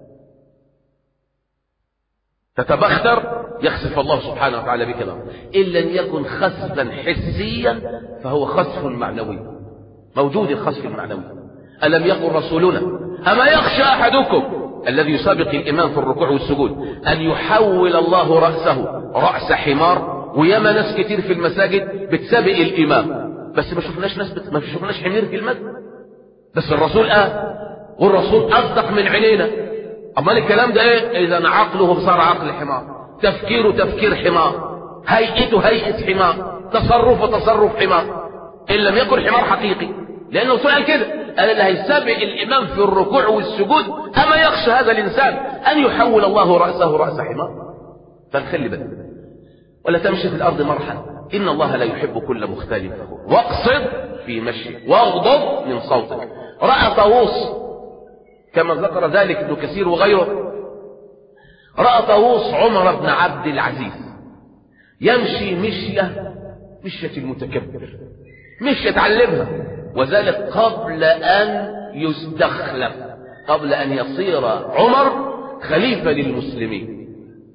تتبختر يخسف الله سبحانه وتعالى بك الأرض إن لم يكن خسفا حسيا فهو خسف معنوي موجود الخسف المعنوي ألم يقل رسولنا أما يخشى أحدكم الذي يسابق الإمام في الركوع والسجود أن يحول الله رأسه رأس حمار وياما ناس كتير في المساجد بتسابق الإمام بس ما شفناش ناس بت... ما شفناش حمير في المسجد بس الرسول قال والرسول أصدق من عينينا أمال الكلام ده إيه إذا عقله صار عقل حمار تفكيره تفكير حمار هيئته هيئة حمار تصرفه تصرف حمار إن لم يكن حمار حقيقي لأنه الرسول قال كده قال اللي هيسابق الإمام في الركوع والسجود أما يخشى هذا الإنسان أن يحول الله رأسه رأس حمار فنخلي بالك ولا تمشي في الأرض مرحا إن الله لا يحب كل مختال فخور واقصد في مشي واغضض من صوتك رأى طاووس كما ذكر ذلك ابن كثير وغيره رأى طاووس عمر بن عبد العزيز يمشي مشية مشية المتكبر مش يتعلمها وذلك قبل أن يستخلف قبل أن يصير عمر خليفة للمسلمين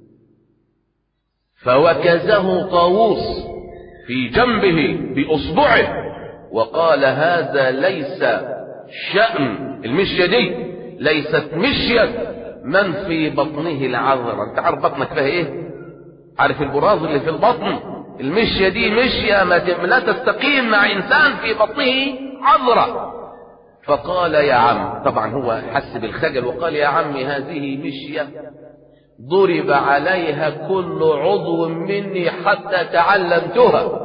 فوكزه طاووس في جنبه بأصبعه وقال هذا ليس شأن المشية دي ليست مشية من في بطنه العذرة انت عارف بطنك فيها ايه عارف البراز اللي في البطن المشية دي مشية ما لا تستقيم مع انسان في بطنه عذرة فقال يا عم طبعا هو حس بالخجل وقال يا عمي هذه مشية ضرب عليها كل عضو مني حتى تعلمتها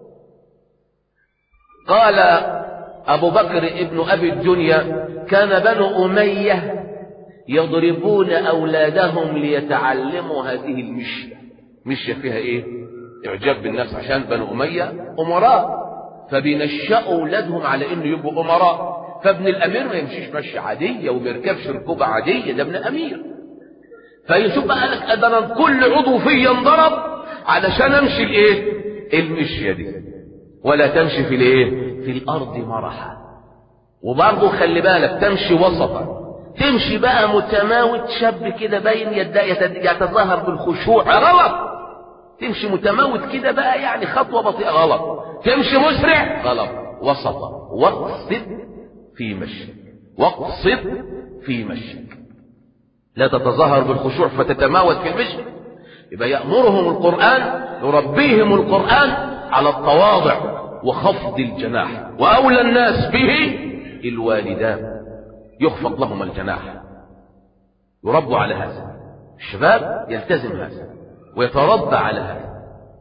قال أبو بكر ابن أبي الدنيا كان بنو أمية يضربون أولادهم ليتعلموا هذه المشية مشية فيها إيه إعجاب بالنفس عشان بنو أمية أمراء فبينشأوا أولادهم على إنه يبقوا أمراء فابن الأمير ما يمشيش مشي عادية وما يركبش ركوبة عادية ده ابن أمير فيشوف بقى لك أنا كل عضو فيا انضرب علشان أمشي الإيه المشية دي ولا تمشي في الإيه في الأرض مرحا وبرضه خلي بالك تمشي وسطا تمشي بقى متماوت شاب كده باين يتظاهر بالخشوع غلط تمشي متماوت كده بقى يعني خطوة بطيئة غلط تمشي مسرع غلط وسطا واقصد في مشيك واقصد في مشيك لا تتظاهر بالخشوع فتتماوت في المشي يبقى يأمرهم القرآن يربيهم القرآن على التواضع وخفض الجناح وأولى الناس به الوالدان يخفض لهما الجناح يربوا على هذا الشباب يلتزم هذا ويتربى على هذا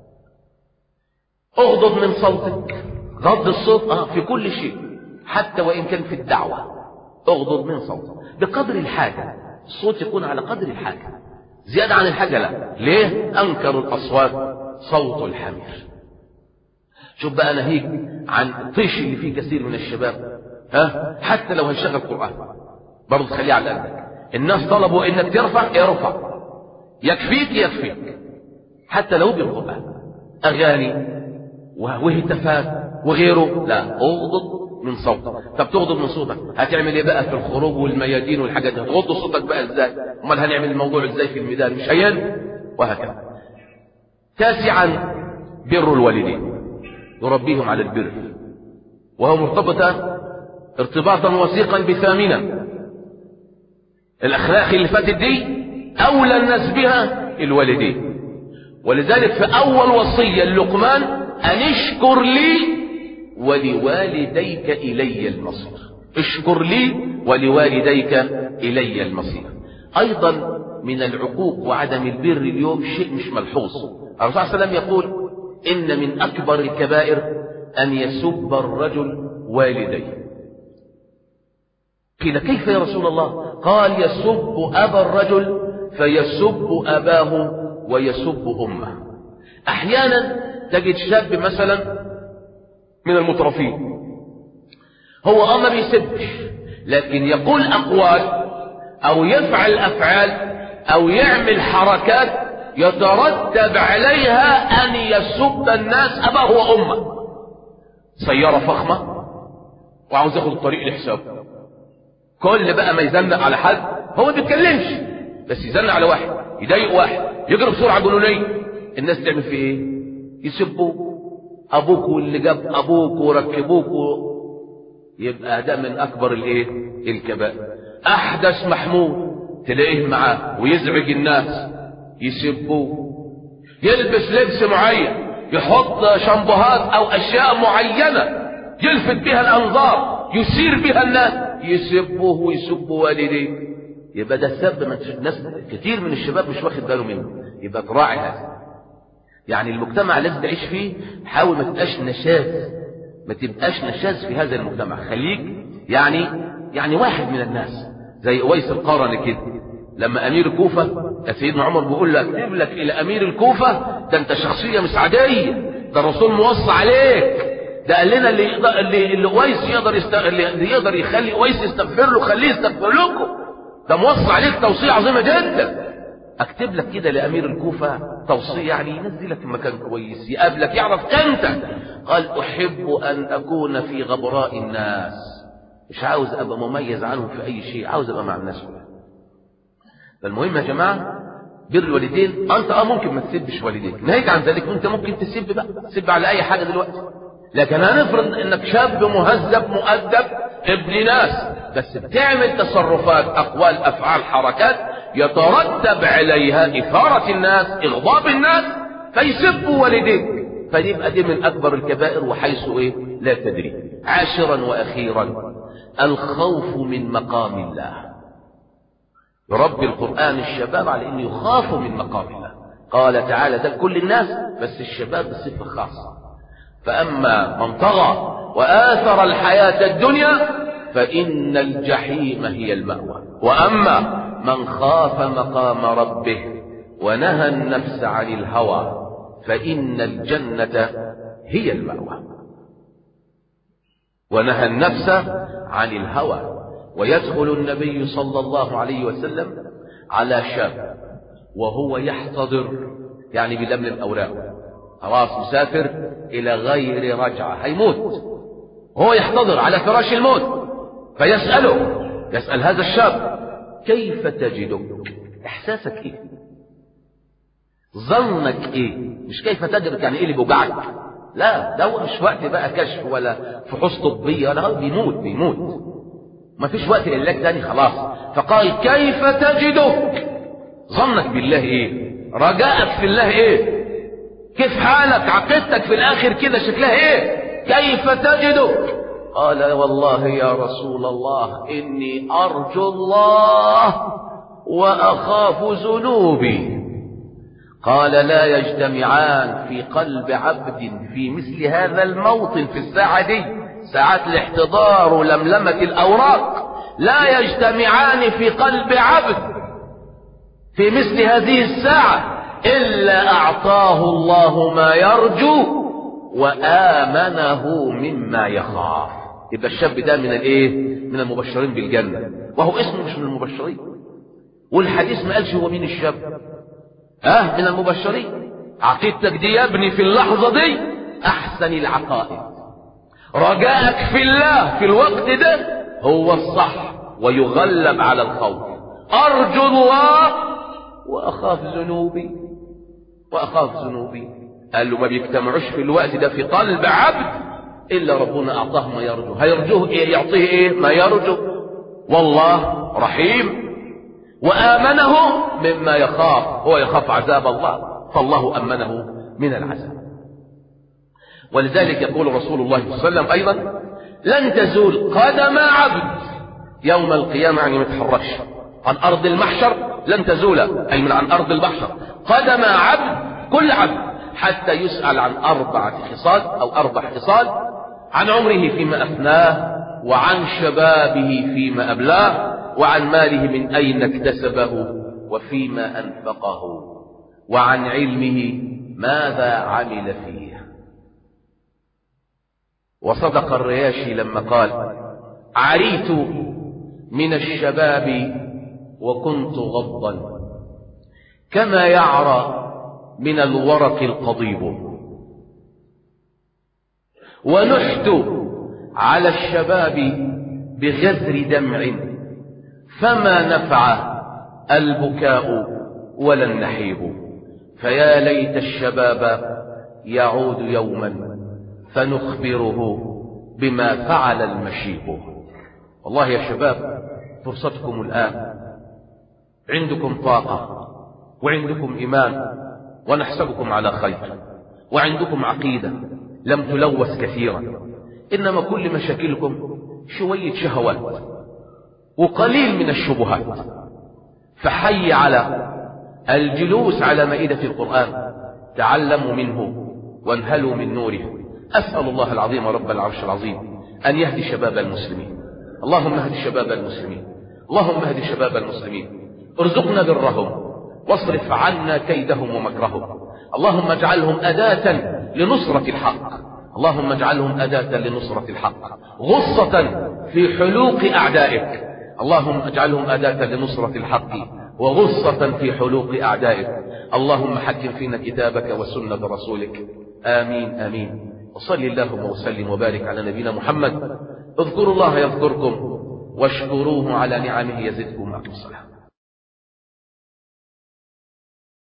اغضض من صوتك غض الصوت آه في كل شيء حتى وإن كان في الدعوة اغضض من صوتك بقدر الحاجة الصوت يكون على قدر الحاجة زيادة عن الحاجة لا ليه أنكر الأصوات صوت الحمير شوف بقى ناهيك عن الطيش اللي فيه كثير من الشباب ها حتى لو هنشغل قرآن برضه تخليه على قلبك الناس طلبوا انك ترفع ارفع يكفيك يكفيك حتى لو بالقرآن اغاني وهتافات وغيره لا اغضض من صوتك طب تغضض من صوتك هتعمل ايه بقى في الخروج والميادين والحاجات دي هتغض صوتك بقى ازاي امال هنعمل الموضوع ازاي في الميدان مش هين وهكذا تاسعا بر الوالدين يربيهم على البر وهو مرتبطة ارتباطا وثيقا بثامنا الأخلاق اللي فاتت دي أولى الناس بها الوالدين ولذلك في أول وصية للقمان أن اشكر لي ولوالديك إلي المصير اشكر لي ولوالديك إلي المصير أيضا من العقوق وعدم البر اليوم شيء مش ملحوظ الرسول صلى الله عليه وسلم يقول إن من أكبر الكبائر أن يسب الرجل والديه قيل كيف يا رسول الله قال يسب أبا الرجل فيسب أباه ويسب أمه أحيانا تجد شاب مثلا من المترفين هو اه ما بيسبش لكن يقول أقوال أو يفعل أفعال أو يعمل حركات يترتب عليها أن يسب الناس أباه وأمه سيارة فخمة وعاوز ياخد الطريق لحسابه كل بقى ما يزنق على حد هو ما بيتكلمش بس يزنق على واحد يضايق واحد يجري بسرعة جنونية الناس تعمل فيه ايه يسبوه ابوك واللي جاب ابوك وركبوك و... يبقى ده من اكبر الايه الكبائر احدث محمود تلاقيه معاه ويزعج الناس يسبوه يلبس لبس معين يحط شامبوهات او اشياء معينه يلفت بها الانظار يثير بها الناس يسبوه ويسبوا والديه يبقى ده سب من ناس كتير من الشباب مش واخد باله منه يبقى تراعي هذا يعني المجتمع الذي تعيش فيه حاول ما تبقاش نشاز ما تبقاش نشاز في هذا المجتمع خليك يعني يعني واحد من الناس زي اويس القرني كده لما امير الكوفه سيدنا عمر بيقول له اكتب لك الى امير الكوفه ده انت شخصيه مش عاديه ده الرسول موصى عليك ده قال لنا اللي يقدر اللي اللي اويس يقدر يست... اللي يقدر يخلي اويس يستغفر له خليه يستغفر لكم ده موصى عليك توصيه عظيمه جدا اكتب لك كده لامير الكوفه توصيه يعني ينزلك في مكان كويس يقابلك يعرف انت قال احب ان اكون في غبراء الناس مش عاوز ابقى مميز عنهم في اي شيء عاوز ابقى مع الناس كلها فالمهم يا جماعه بر الوالدين انت اه ممكن ما تسبش والديك ناهيك عن ذلك انت ممكن تسب بقى تسب على اي حاجه دلوقتي لكن هنفرض انك شاب مهذب مؤدب ابن ناس بس بتعمل تصرفات اقوال افعال حركات يترتب عليها اثاره الناس اغضاب الناس فيسبوا والديك فيبقى دي من اكبر الكبائر وحيث ايه لا تدري عاشرا واخيرا الخوف من مقام الله يربي القرآن الشباب على أنه يخافوا من مقام الله قال تعالى ده كل الناس بس الشباب بصفة خاصة فأما من طغى وآثر الحياة الدنيا فإن الجحيم هي المأوى وأما من خاف مقام ربه ونهى النفس عن الهوى فإن الجنة هي المأوى ونهى النفس عن الهوى ويدخل النبي صلى الله عليه وسلم على شاب وهو يحتضر يعني بلم الأوراق خلاص مسافر إلى غير رجعة هيموت هو يحتضر على فراش الموت فيسأله يسأل هذا الشاب كيف تجدك احساسك ايه ظنك ايه مش كيف تجدك يعني ايه اللي بيوجعك لا ده مش وقت بقى كشف ولا فحوص طبية ولا بيموت بيموت ما فيش وقت لله تاني خلاص فقال كيف تجدك ظنك بالله ايه رجاءك في الله ايه كيف حالك عقيدتك في الاخر كده شكلها ايه كيف تجدك قال والله يا رسول الله اني ارجو الله واخاف ذنوبي قال لا يجتمعان في قلب عبد في مثل هذا الموطن في الساعة دي ساعات الاحتضار ولملمة الأوراق لا يجتمعان في قلب عبد في مثل هذه الساعة إلا أعطاه الله ما يرجو وآمنه مما يخاف يبقى الشاب ده من الايه من المبشرين بالجنة وهو اسمه مش من المبشرين والحديث ما قالش هو مين الشاب اه من المبشرين عقيدتك دي يا ابني في اللحظة دي احسن العقائد رجاءك في الله في الوقت ده هو الصح ويغلب على الخوف ارجو الله واخاف ذنوبي واخاف ذنوبي قال له ما بيجتمعوش في الوقت ده في قلب عبد الا ربنا اعطاه ما يرجو هيرجوه ايه يعطيه ايه ما يرجو والله رحيم وامنه مما يخاف هو يخاف عذاب الله فالله امنه من العذاب ولذلك يقول رسول الله صلى الله عليه وسلم ايضا لن تزول قدم عبد يوم القيامه يعني ما يتحركش عن ارض المحشر لن تزول اي من عن ارض المحشر قدم عبد كل عبد حتى يسأل عن أربعة خصال أو أربع خصال عن عمره فيما أفناه وعن شبابه فيما أبلاه وعن ماله من أين اكتسبه وفيما أنفقه وعن علمه ماذا عمل فيه وصدق الرياشي لما قال عريت من الشباب وكنت غضا كما يعرى من الورق القضيب ونحت على الشباب بغزر دمع فما نفع البكاء ولا النحيب فيا ليت الشباب يعود يوما فنخبره بما فعل المشيب والله يا شباب فرصتكم الآن عندكم طاقة وعندكم إيمان ونحسبكم على خير وعندكم عقيدة لم تلوث كثيرا إنما كل مشاكلكم شوية شهوات وقليل من الشبهات فحي على الجلوس على مائدة القرآن تعلموا منه وانهلوا من نوره أسأل الله العظيم رب العرش العظيم أن يهدي شباب المسلمين اللهم اهد شباب المسلمين اللهم اهد شباب المسلمين ارزقنا برهم واصرف عنا كيدهم ومكرهم اللهم اجعلهم أداة لنصرة الحق اللهم اجعلهم أداة لنصرة الحق غصة في حلوق أعدائك اللهم اجعلهم أداة لنصرة الحق وغصة في حلوق أعدائك اللهم حكم فينا كتابك وسنة رسولك آمين آمين وصل اللهم وسلم وبارك على نبينا محمد اذكروا الله يذكركم واشكروه على نعمه يزدكم وأقم الصلاة